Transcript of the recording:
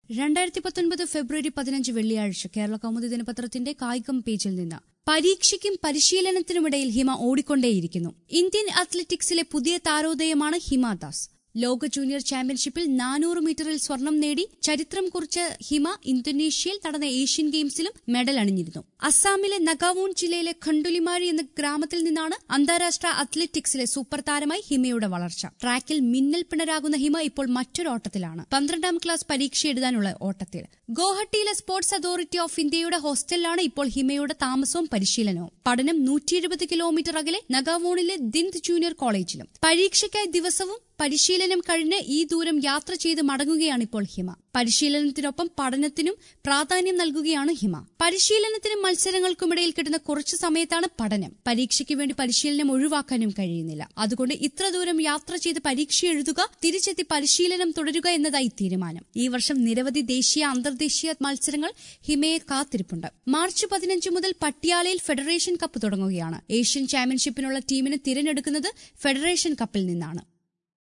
രണ്ടായിരത്തി പത്തൊൻപത് ഫെബ്രുവരി പതിനഞ്ച് വെള്ളിയാഴ്ച കേരള കൗമുദി ദിനപത്രത്തിന്റെ കായികം പേജിൽ നിന്ന് പരീക്ഷയ്ക്കും പരിശീലനത്തിനുമിടയിൽ ഹിമ ഓടിക്കൊണ്ടേയിരിക്കുന്നു ഇന്ത്യൻ അത്ലറ്റിക്സിലെ പുതിയ താരോദയമാണ് ഹിമ ദാസ് ലോക ജൂനിയർ ചാമ്പ്യൻഷിപ്പിൽ നാനൂറ് മീറ്ററിൽ സ്വർണം നേടി ചരിത്രം കുറിച്ച ഹിമ ഇന്തോനേഷ്യയിൽ നടന്ന ഏഷ്യൻ ഗെയിംസിലും മെഡൽ അണിഞ്ഞിരുന്നു അസ്സാമിലെ നഗാവൂൺ ജില്ലയിലെ ഖണ്ടുലിമാരി എന്ന ഗ്രാമത്തിൽ നിന്നാണ് അന്താരാഷ്ട്ര അത്ലറ്റിക്സിലെ സൂപ്പർ താരമായി ഹിമയുടെ വളർച്ച ട്രാക്കിൽ മിന്നൽ പിണരാകുന്ന ഹിമ ഇപ്പോൾ മറ്റൊരു ഓട്ടത്തിലാണ് പന്ത്രണ്ടാം ക്ലാസ് പരീക്ഷ എഴുതാനുള്ള ഓട്ടത്തിൽ ഗോഹട്ടിയിലെ സ്പോർട്സ് അതോറിറ്റി ഓഫ് ഇന്ത്യയുടെ ഹോസ്റ്റലിലാണ് ഇപ്പോൾ ഹിമയുടെ താമസവും പരിശീലനവും പഠനം നൂറ്റി എഴുപത് കിലോമീറ്റർ അകലെ നഗാവോണിലെ ദിന്ത് ജൂനിയർ കോളേജിലും പരീക്ഷയ്ക്കായി ദിവസവും പരിശീലനം കഴിഞ്ഞ് ഈ ദൂരം യാത്ര ചെയ്ത് മടങ്ങുകയാണ് ഇപ്പോൾ ഹിമ പരിശീലനത്തിനൊപ്പം പഠനത്തിനും പ്രാധാന്യം നൽകുകയാണ് ഹിമ പരിശീലനത്തിനും മത്സരങ്ങൾക്കുമിടയിൽ കിട്ടുന്ന കുറച്ചു സമയത്താണ് പഠനം പരീക്ഷയ്ക്ക് വേണ്ടി പരിശീലനം ഒഴിവാക്കാനും കഴിയുന്നില്ല അതുകൊണ്ട് ഇത്ര ദൂരം യാത്ര ചെയ്ത് പരീക്ഷ എഴുതുക തിരിച്ചെത്തി പരിശീലനം തുടരുക എന്നതായി തീരുമാനം ഈ വർഷം നിരവധി ദേശീയ അന്തർദേശീയ മത്സരങ്ങൾ ഹിമയെ കാത്തിരിപ്പുണ്ട് മാർച്ച് പതിനഞ്ച് മുതൽ പട്ടിയാലയിൽ ഫെഡറേഷൻ കപ്പ് തുടങ്ങുകയാണ് ഏഷ്യൻ ചാമ്പ്യൻഷിപ്പിനുള്ള ടീമിനെ തിരഞ്ഞെടുക്കുന്നത് ഫെഡറേഷൻ കപ്പിൽ നിന്നാണ്